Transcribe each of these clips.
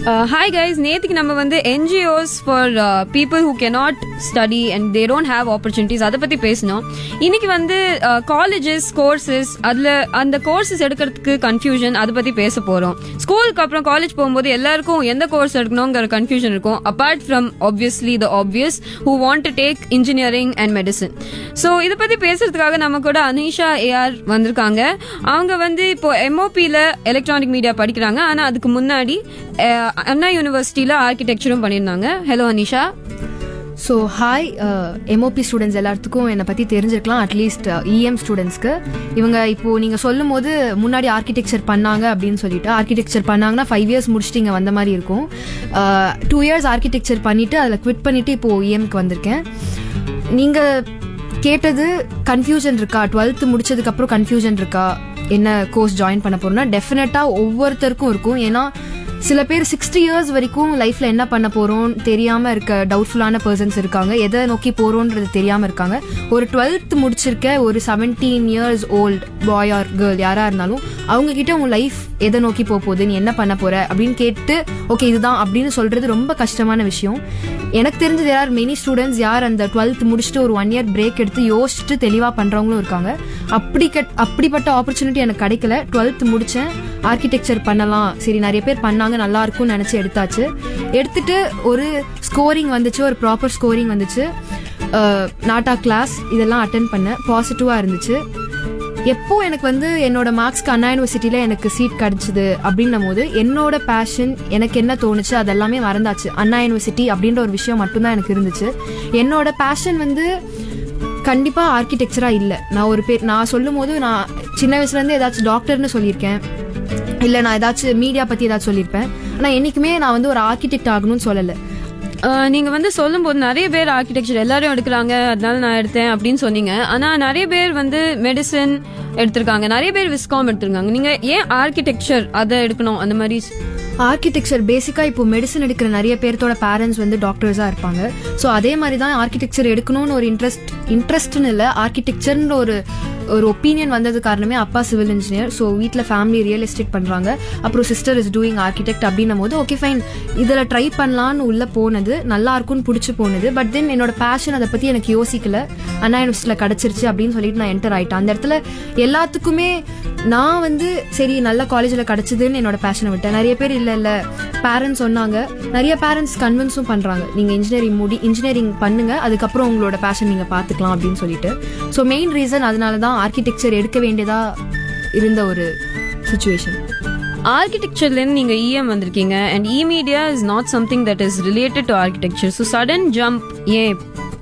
Hi guys நேத்துக்கு நம்ம வந்து NGOs for people who cannot study and they don't have opportunities அதை பத்தி பேசணும் இன்னைக்கு வந்து காலேஜஸ் கோர்சஸ் அதுல அந்த கோர்சஸ் எடுக்கிறதுக்கு கன்ஃபியூஷன் அதை பத்தி பேச போறோம் ஸ்கூலுக்கு அப்புறம் காலேஜ் போகும்போது எல்லாருக்கும் எந்த கோர்ஸ் எடுக்கணுங்கிற கன்ஃபியூஷன் இருக்கும் apart from obviously the obvious who want to take engineering and medicine so இதை பத்தி பேசுறதுக்காக நம்ம கூட அனிஷா ஏஆர் வந்திருக்காங்க அவங்க வந்து இப்போ எம்ஓபியில் எலக்ட்ரானிக் மீடியா படிக்கிறாங்க ஆனா அதுக்கு முன்னாடி அஹ், அண்ணா யூனிவர்சிட்டியில ஆர்கிடெக்சரும் பண்ணியிருந்தாங்க hello Anisha so hi MOP students எல்லாத்துக்கும் என்னை பற்றி தெரிஞ்சிருக்கலாம் அட்லீஸ்ட் இஎம் ஸ்டூடெண்ட்ஸ்க்கு இவங்க இப்போ நீங்கள் சொல்லும் போது முன்னாடி ஆர்கிடெக்சர் பண்ணாங்க அப்படின்னு சொல்லிட்டு ஆர்கிடெக்சர் பண்ணாங்கன்னா ஃபைவ் இயர்ஸ் முடிச்சுட்டு இங்கே வந்த மாதிரி இருக்கும் டூ இயர்ஸ் ஆர்கிடெக்சர் பண்ணிட்டு அதில் குவிட் பண்ணிட்டு இப்போ இஎம்க்கு வந்திருக்கேன் நீங்கள் கேட்டது கன்ஃபியூஷன் இருக்கா டுவெல்த்து முடிச்சதுக்கப்புறம் கன்ஃபியூஷன் இருக்கா என்ன கோர்ஸ் ஜாயின் பண்ண போறோம்னா டெஃபினட்டாக ஒவ்வொருத்தருக்கும் இருக்கும் ஏன்னா சில பேர் சிக்ஸ்டி இயர்ஸ் வரைக்கும் லைஃப்ல என்ன பண்ண போறோம் தெரியாம இருக்க டவுட்ஃபுல்லான பர்சன்ஸ் இருக்காங்க எதை நோக்கி போறோன்றது தெரியாம இருக்காங்க ஒரு டுவெல்த் முடிச்சிருக்க ஒரு seventeen years old boy or girl யாரா இருந்தாலும் அவங்க கிட்ட உங்க லைஃப் எதை நோக்கி போக போகுது நீ என்ன பண்ண போற அப்படின்னு கேட்டு ஓகே இதுதான் அப்படின்னு சொல்றது ரொம்ப கஷ்டமான விஷயம் எனக்கு தெரிஞ்சது யார் மெனி ஸ்டூடெண்ட்ஸ் யார் அந்த டுவெல்த் முடிச்சுட்டு ஒரு ஒன் இயர் பிரேக் எடுத்து யோசிச்சுட்டு தெளிவா பண்றவங்களும் இருக்காங்க அப்படி கட் அப்படிப்பட்ட ஆப்பர்ச்சுனிட்டி எனக்கு கிடைக்கல டுவெல்த் முடிச்சேன் ஆர்கிடெக்சர் பண்ணலாம் சரி நிறைய பேர் பண்ணாங்க நல்லா இருக்கும்னு நினைச்சு எடுத்தாச்சு எடுத்துட்டு ஒரு ஸ்கோரிங் வந்துச்சு ஒரு ப்ராப்பர் ஸ்கோரிங் வந்துச்சு அஹ், நாட்டா கிளாஸ் இதெல்லாம் அட்டன் பண்ணேன் பாசிட்டிவா இருந்துச்சு எப்போ எனக்கு வந்து என்னோட மார்க்ஸ்க்கு அண்ணா யூனிவர்சிட்டியில எனக்கு சீட் கிடைச்சது அப்படின்னும் போது என்னோட பேஷன் எனக்கு என்ன தோணுச்சு அதெல்லாமே மறந்தாச்சு அண்ணா யூனிவர்சிட்டி அப்படின்ற ஒரு விஷயம் மட்டும்தான் எனக்கு இருந்துச்சு என்னோட பேஷன் வந்து கண்டிப்பா ஆர்கிடெக்சரா இல்ல நான் ஒரு பேர் நான் சொல்லும் போது நான் சின்ன வயசுல இருந்து ஏதாச்சும் டாக்டர்னு சொல்லியிருக்கேன் இல்ல நான் ஏதாச்சும் மீடியா பத்தி ஏதாச்சும் சொல்லியிருப்பேன் ஆனா என்னைக்குமே நான் வந்து ஒரு ஆர்கிடெக்ட் ஆகணும்னு சொல்லல அஹ், நீங்க வந்து சொல்லும்போது நிறைய பேர் ஆர்கிடெக்சர் எல்லாரும் எடுக்கிறாங்க அதனால நான் எடுத்தேன் அப்படின்னு சொன்னீங்க ஆனா நிறைய பேர் வந்து மெடிசன் எடுத்திருக்காங்க நிறைய பேர் விஸ்காம் எடுத்திருக்காங்க நீங்க ஏன் ஆர்கிடெக்சர் அதை எடுக்கணும் அந்த மாதிரி ஆர்கிடெக்சர் பேசிக்கா இப்போ மெடிசன் எடுக்கிற நிறைய பேர்த்தோட பேரண்ட்ஸ் வந்து டாக்டர்ஸா இருப்பாங்க ஸோ அதே மாதிரி தான் ஆர்கிடெக்சர் எடுக்கணும்னு ஒரு இன்ட்ரெஸ்ட் இன்ட்ரெஸ்ட்னு இல்லை ஆர்கிடெக்சர்ன்ற ஒரு ஒரு ஒப்பீனியன் வந்தது காரணமே அப்பா சிவில் இன்ஜினியர் ஸோ வீட்டில் ஃபேமிலி ரியல் எஸ்டேட் பண்றாங்க அப்புறம் சிஸ்டர் இஸ் டூயிங் ஆர்கிடெக்ட் அப்படின்னும் போது ஓகே ஃபைன் இதில் ட்ரை பண்ணலான்னு உள்ள போனது நல்லா இருக்கும்னு பிடிச்சி போனது பட் தென் என்னோட பேஷன் அதை பத்தி எனக்கு யோசிக்கல அண்ணா யூனிவர்சிட்டியில் கிடைச்சிருச்சு அப்படின்னு சொல்லிட்டு நான் என்டர் ஆயிட்டேன் அந்த இடத்துல எல்லாத்துக்குமே நான் வந்து சரி நல்ல காலேஜில் கிடைச்சதுன்னு என்னோட பேஷனை விட்டேன் நிறைய பேர் இல்லை இல்லை பேரண்ட்ஸ் சொன்னாங்க நிறைய பேரண்ட்ஸ் கன்வின்ஸும் பண்ணுறாங்க நீங்கள் இன்ஜினியரிங் முடி இன்ஜினியரிங் பண்ணுங்க அதுக்கப்புறம் உங்களோட பேஷன் நீங்கள் பார்த்துக்கலாம் அப்படின்னு சொல்லிட்டு ஸோ மெயின் ரீசன் அதனால தான் ஆர்கிடெக்சர் எடுக்க வேண்டியதா இருந்த ஒரு சுச்சுவேஷன் ஆர்கிடெக்சர்லேருந்து நீங்கள் இஎம் வந்திருக்கீங்க and E media is not something that is related to architecture so sudden jump ஏன்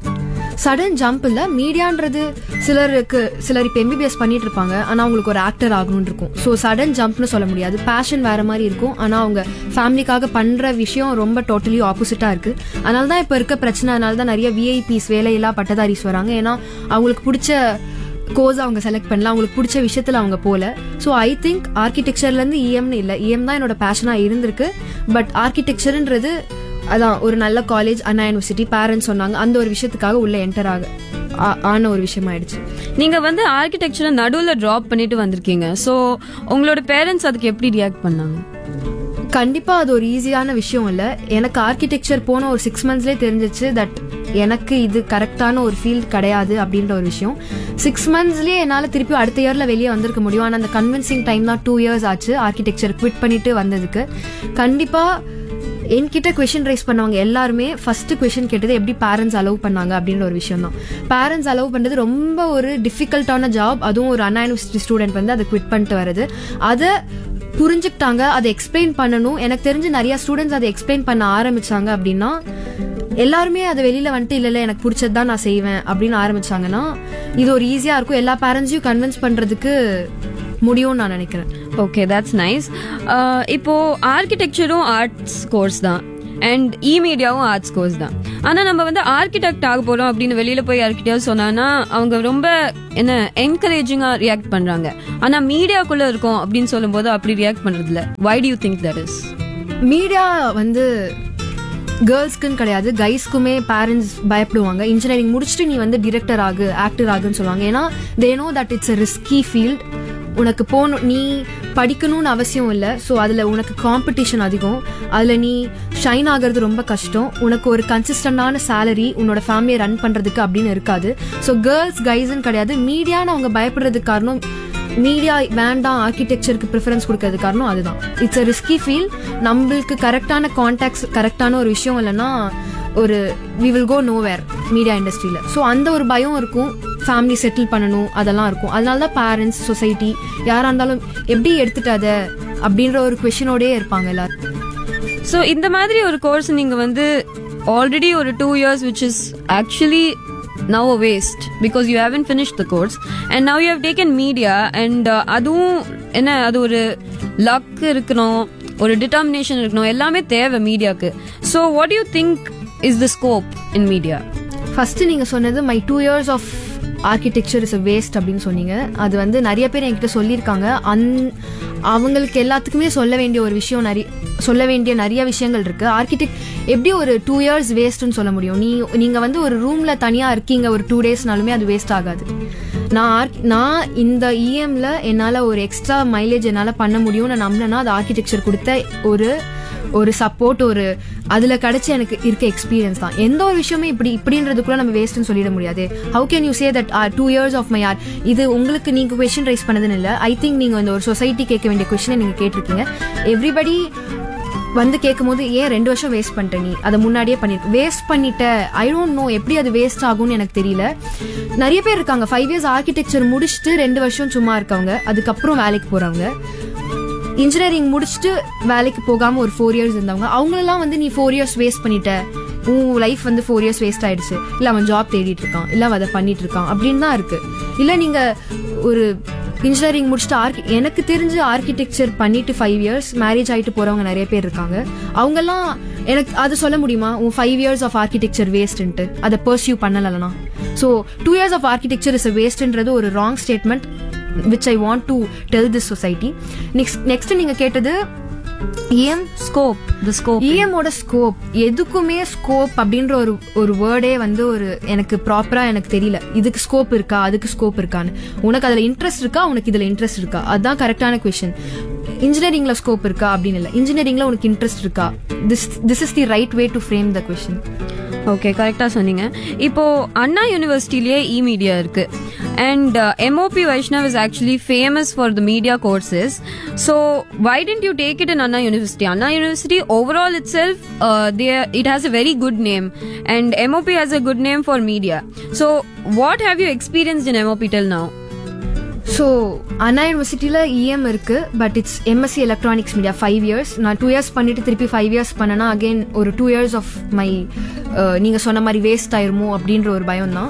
சடன் ஜம்ப் இல்ல மீடியான்றது சிலருக்கு சிலர் இப்போ எம்பிபிஎஸ் பண்ணிட்டு இருப்பாங்க ஆனா அவங்களுக்கு ஒரு ஆக்டர் ஆகணும்னு இருக்கும் ஸோ சடன் ஜம்ப்னு சொல்ல முடியாது பேஷன் வேற மாதிரி இருக்கும் ஆனா அவங்க ஃபேமிலிக்காக பண்ற விஷயம் ரொம்ப டோட்டலி ஆப்போசிட்டா இருக்கு அதனால தான் இப்போ இருக்க பிரச்சனை அதனால தான் நிறைய விஐபிஸ் வேலையில்லா பட்டதாரிஸ் வராங்க ஏன்னா அவங்களுக்கு பிடிச்ச கோர்ஸ் அவங்க செலக்ட் பண்ணல அவங்களுக்கு பிடிச்ச விஷயத்துல அவங்க போல ஸோ ஐ திங்க் ஆர்கிடெக்சர்ல இருந்து இஎம்னு இல்லை இஎம் தான் என்னோட பேஷனா இருந்திருக்கு பட் ஆர்கிடெக்சர்ன்றது அதான் ஒரு நல்ல காலேஜ் அண்ணா யூனிவர்சிட்டி பேரண்ட்ஸ் சொன்னாங்க அந்த ஒரு விஷயத்துக்காக உள்ள என்டர் ஆக ஆ- ஆன ஒரு விஷயமாயிடுச்சு நீங்க வந்து ஆர்கிடெக்சரை நடுவில் ட்ராப் பண்ணிட்டு வந்திருக்கீங்க ஸோ உங்களோட பேரண்ட்ஸ் அதுக்கு எப்படி ரியாக்ட் பண்ணாங்க கண்டிப்பா அது ஒரு ஈஸியான விஷயம் இல்ல எனக்கு ஆர்கிடெக்சர் போன ஒரு சிக்ஸ் மந்த்ஸ்லேயே தெரிஞ்சிச்சு தட் எனக்கு இது கரெக்டான ஒரு ஃபீல்ட் கிடையாது அப்படின்ற ஒரு விஷயம் சிக்ஸ் மந்த்ஸ்லயே என்னால திருப்பி அடுத்த இயர்ல வெளியே வந்திருக்க முடியும் ஆனா அந்த கன்வின்சிங் டைம் தான் டூ இயர்ஸ் ஆச்சு ஆர்கிடெக்சர் குவிட் பண்ணிட்டு வந்ததுக்கு கண்டிப்பா என்கிட்ட கொஷின் ரைஸ் பண்ணவங்க எல்லாருமே ஃபர்ஸ்ட் கொஷின் கேட்டது எப்படி பேரண்ட்ஸ் அலோவ் பண்ணாங்க அப்படின்ற ஒரு விஷயம் தான் பேரண்ட்ஸ் அலோவ் பண்றது ரொம்ப ஒரு டிஃபிகல்ட்டான ஜாப் அதுவும் ஒரு அண்ணா யூனிவர்சிட்டி ஸ்டூடெண்ட் வந்து அதை குவிட் பண்ணிட்டு வருது அதை புரிஞ்சுக்கிட்டாங்க அதை எக்ஸ்பிளைன் பண்ணணும் எனக்கு தெரிஞ்சு நிறைய ஸ்டூடெண்ட்ஸ் அதை எக்ஸ்பிளைன் பண்ண ஆரம்பிச்சாங்க அப்படின்னா எல்லாருமே அதை வெளியில வந்துட்டு இல்ல இல்ல எனக்கு பிடிச்சது தான் நான் செய்வேன் அப்படின்னு ஆரம்பிச்சாங்கன்னா இது ஒரு ஈஸியா இருக்கும் எல்லா பேரண்ட்ஸையும் கன்வின்ஸ் பண்றதுக்கு முடியும்னு நான் நினைக்கிறேன் ஓகே தட்ஸ் நைஸ் இப்போ ஆர்கிடெக்சரும் ஆர்ட்ஸ் கோர்ஸ் தான் அண்ட் இ மீடியாவும் ஆர்ட்ஸ் கோர்ஸ் தான் ஆனா நம்ம வந்து ஆர்கிடெக்ட் ஆக போறோம் அப்படின்னு வெளியில போய் யார்கிட்டயாவது சொன்னாங்கன்னா அவங்க ரொம்ப என்ன என்கரேஜிங்கா ரியாக்ட் பண்றாங்க ஆனா மீடியாக்குள்ள இருக்கோம் அப்படின்னு சொல்லும்போது அப்படி ரியாக்ட் பண்றது இல்ல why do you think that is media வந்து கேர்ள்ஸ்க்குன்னு கிடையாது கைஸ்க்குமே பேரண்ட்ஸ் பயப்படுவாங்க இன்ஜினியரிங் முடிச்சுட்டு நீ வந்து டிரெக்டர் ஆகு ஆக்டர் ஆகுன்னு சொல்லுவாங்க ஏன்னா they know that it's a risky field உனக்கு போகணும் நீ படிக்கணும்னு அவசியம் இல்லை ஸோ அதில் உனக்கு காம்படிஷன் அதிகம் அதில் நீ ஷைன் ஆகிறது ரொம்ப கஷ்டம் உனக்கு ஒரு கன்சிஸ்டண்டான சேலரி உன்னோட ஃபேமிலியை ரன் பண்ணுறதுக்கு அப்படின்னு இருக்காது ஸோ கேர்ள்ஸ் கைஸ்ன்னு கிடையாது மீடியான்னு அவங்க பயப்படுறதுக்கு காரணம் மீடியா வேண்டாம் ஆர்கிடெக்சருக்கு ப்ரிஃபரன்ஸ் கொடுக்கறது காரணம் அதுதான் இட்ஸ் அ ரிஸ்கி ஃபீல் நம்மளுக்கு கரெக்டான கான்டாக்ட்ஸ் கரெக்டான ஒரு விஷயம் இல்லைன்னா ஒரு we will go nowhere media இண்டஸ்ட்ரியில் ஸோ அந்த ஒரு பயம் இருக்கும் ஃபேமிலி செட்டில் பண்ணணும் அதெல்லாம் இருக்கும் அதனால தான் பேரண்ட்ஸ் சொசைட்டி யாராக இருந்தாலும் எப்படி எடுத்துட்டு அதை அப்படின்ற ஒரு கொஷினோடயே இருப்பாங்க எல்லாரும் ஸோ இந்த மாதிரி ஒரு கோர்ஸ் நீங்க வந்து ஆல்ரெடி ஒரு two years which is actually now a waste because you haven't finish the course and now you have taken media and அதுவும் என்ன அது ஒரு லக் இருக்கணும் ஒரு டிட்டர்மினேஷன் இருக்கணும் எல்லாமே தேவை மீடியாக்கு so what you think is the scope in media first நீங்க சொன்னது my two years of architecture is a waste அப்படின்னு சொன்னீங்க அது வந்து நிறைய பேர் என்கிட்ட சொல்லியிருக்காங்க அந் அவங்களுக்கு எல்லாத்துக்குமே சொல்ல வேண்டிய ஒரு விஷயம் நிறைய சொல்ல வேண்டிய நிறைய விஷயங்கள் இருக்கு ஆர்கிடெக்ட் எப்படி ஒரு டூ இயர்ஸ் வேஸ்ட்னு சொல்ல முடியும் நீ நீங்க வந்து ஒரு ரூம்ல தனியா இருக்கீங்க ஒரு டூ டேஸ்னாலுமே அது வேஸ்ட் ஆகாது நான் arch- நான் இந்த இஎம்ல என்னால ஒரு எக்ஸ்ட்ரா மைலேஜ் என்னால பண்ண முடியும்னு நான் நம்பினேன்னா அது ஆர்கிடெக்சர் கொடுத்த ஒரு ஒரு சப்போர்ட் ஒரு அதுல கிடைச்ச எனக்கு இருக்க எக்ஸ்பீரியன்ஸ் தான் எந்த ஒரு விஷயமே இப்படி இப்படின்றதுக்குள்ள நம்ம வேஸ்ட்னு சொல்லிட முடியாது how can you say that two years of my or இது உங்களுக்கு நீங்க கொஸ்டின் ரைஸ் பண்ணதுன்னு இல்லை ஐ திங்க் நீங்க இந்த ஒரு சொசைட்டி கேட்க வேண்டிய கொஸ்டினை நீங்க கேட்டிருக்கீங்க எவ்ரிபடி வந்து கேட்கும்போது ஏன் ரெண்டு வருஷம் வேஸ்ட் பண்ணிட்ட நீ அதை முன்னாடியே பண்ணிருக்க வேஸ்ட் பண்ணிட்ட ஐ டோன்ட் நோ எப்படி அது வேஸ்ட் ஆகும்னு எனக்கு தெரியல நிறைய பேர் இருக்காங்க ஃபைவ் இயர்ஸ் ஆர்கிடெக்சர் முடிச்சுட்டு ரெண்டு வருஷம் சும்மா இருக்கவங்க அதுக்கப்புறம் வேலைக்கு போறவங்க இன்ஜினியரிங் முடிச்சுட்டு வேலைக்கு போகாம ஒரு ஃபோர் இயர்ஸ் இருந்தவங்க அவங்களெல்லாம் வந்து நீ ஃபோர் இயர்ஸ் வேஸ்ட் பண்ணிட்ட உன் லைஃப் வந்து ஃபோர் இயர்ஸ் வேஸ்ட் ஆயிடுச்சு இல்ல அவன் ஜாப் தேடிட்டு இருக்கான் இல்ல அவன் அதை பண்ணிட்டு இருக்கான் அப்படின்னு தான் இருக்கு இல்ல நீங்க ஒரு இன்ஜினியரிங் முடிச்சுட்டு ஆர்கி எனக்கு தெரிஞ்சு ஆர்கிடெக்சர் பண்ணிட்டு ஃபைவ் இயர்ஸ் மேரேஜ் ஆயிட்டு போறவங்க நிறைய பேர் இருக்காங்க அவங்கெல்லாம் எனக்கு அது சொல்ல முடியுமா உன் ஃபைவ் இயர்ஸ் ஆஃப் ஆர்கிடெக்சர் வேஸ்ட்ன்ட்டு அதை பர்சியூ பண்ணலனா so two years of architecture is வேஸ்ட்ன்றது ஒரு wrong statement which I want to tell this society next next நீங்க கேட்டது ஏம் ஸ்கோப் த ஸ்கோப் இஎமோட ஸ்கோப் எதுக்குமே ஸ்கோப் அப்படின்ற ஒரு ஒரு வேர்டே வந்து ஒரு எனக்கு ப்ராப்பரா எனக்கு தெரியல இதுக்கு ஸ்கோப் இருக்கா அதுக்கு ஸ்கோப் இருக்கான்னு உனக்கு அதுல இன்ட்ரெஸ்ட் இருக்கா உனக்கு இதுல இன்ட்ரெஸ்ட் இருக்கா அதுதான் கரெக்டான கொஸ்டின் இன்ஜினியரிங்ல ஸ்கோப் இருக்கா அப்படின்னு இல்லை இன்ஜினியரிங்ல உனக்கு இன்ட்ரெஸ்ட் இருக்கா this this is the right way to frame the question okay கரெக்டாக சொன்னீங்க இப்போ அண்ணா யூனிவர்சிட்டிலேயே இ மீடியா இருக்கு and MOP Vaishnav is actually famous for the media courses so why didn't you take it in Anna University Anna University overall itself it has a very good name and MOP has a good name for media so what have you experienced in MOP tell now so Anna யூனிவர்சிட்டியில் EM இருக்கு but it's MSc electronics media five years நான் two years பண்ணிட்டு திருப்பி five years பண்ணனா again ஒரு two years of my நீங்கள் சொன்ன மாதிரி வேஸ்ட் ஆயிருமோ அப்படின்ற ஒரு பயம் தான்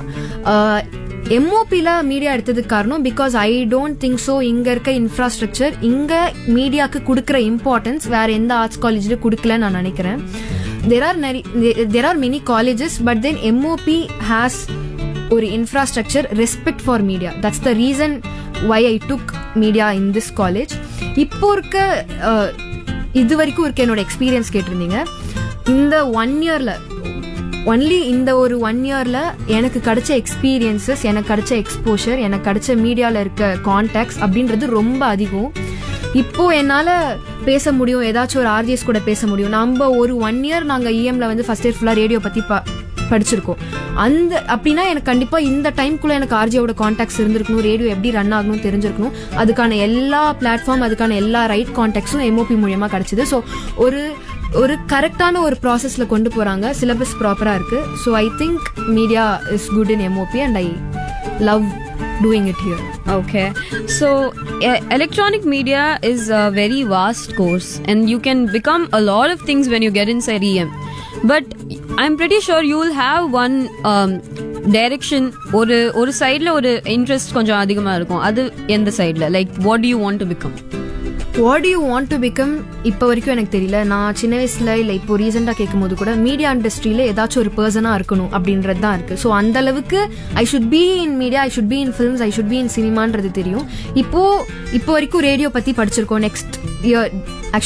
எம்ஓபியில் மீடியா எடுத்ததுக்கு காரணம் because I don't think so இங்கே இருக்க இன்ஃப்ராஸ்ட்ரக்சர் இங்கே மீடியாவுக்கு கொடுக்குற இம்பார்ட்டன்ஸ் வேற எந்த ஆர்ட்ஸ் காலேஜில் கொடுக்கலன்னு நான் நினைக்கிறேன் there are there are many colleges but then MOP has ஒரு infrastructure respect for media that's the reason why I took media in this college இப்போ இருக்க அஹ், இது வரைக்கும் இருக்க என்னோட எக்ஸ்பீரியன்ஸ் கேட்டிருந்தீங்க இந்த ஒன் இயர்ல ஒன்லி இந்த ஒரு ஒன் இயர்ல எனக்கு கிடைச்ச எக்ஸ்பீரியன்சஸ் எனக்கு கிடைச்ச எக்ஸ்போஷர் எனக்கு கிடைச்ச மீடியால இருக்க கான்டாக்ட்ஸ் அப்படின்றது ரொம்ப அதிகம் இப்போ என்னால பேச முடியும் ஏதாச்சும் ஒரு ஆர்ஜிஎஸ் கூட பேச முடியும் நம்ம ஒரு ஒன் இயர் நாங்க இஎம்ல வந்து ஃபர்ஸ்ட் இயர் ஃபுல்லா ரேடியோ பத்தி ப- படிச்சிருக்கோம் அந்த அப்படின்னா எனக்கு கண்டிப்பா இந்த டைம்குள்ள எனக்கு ஆர்ஜியோட கான்டாக்ட்ஸ் இருந்திருக்கணும் ரேடியோ எப்படி ரன் ஆகணும் தெரிஞ்சிருக்கணும் அதுக்கான எல்லா பிளாட்ஃபார்ம் அதுக்கான எல்லா ரைட் கான்டாக்ட்ஸும் எம்ஓபி மூலியமா கிடைச்சது ஸோ ஒரு ஒரு கரெக்டான ஒரு ப்ராசஸ்ல கொண்டு போறாங்க சிலபஸ் ப்ராப்பரா இருக்கு so I think media is good in MOP and I love doing it here Okay, so e- electronic media is a very vast course, and you can become a lot of things when you get inside EM. But I'm pretty sure you'll have one um, direction ஒரு ஒரு சைடில் ஒரு interest கொஞ்சம் அதிகமாக இருக்கும் அது எந்த சைடில் like what to you want to become what you want to become இப்போ வரைக்கும் எனக்கு தெரியல நான் சின்ன வயசுல இல்லை இப்போ ரீசெண்டாக கேட்கும் போது கூட மீடியா இண்டஸ்ட்ரியில ஏதாச்சும் ஒரு பர்சனாக இருக்கணும் அப்படின்றது தான் இருக்கு ஸோ அந்த அளவுக்கு I should be in media I should be in films I should be in சினிமான்றது தெரியும் இப்போ இப்போ வரைக்கும் ரேடியோ பத்தி படிச்சிருக்கோம் நெக்ஸ்ட் இயர்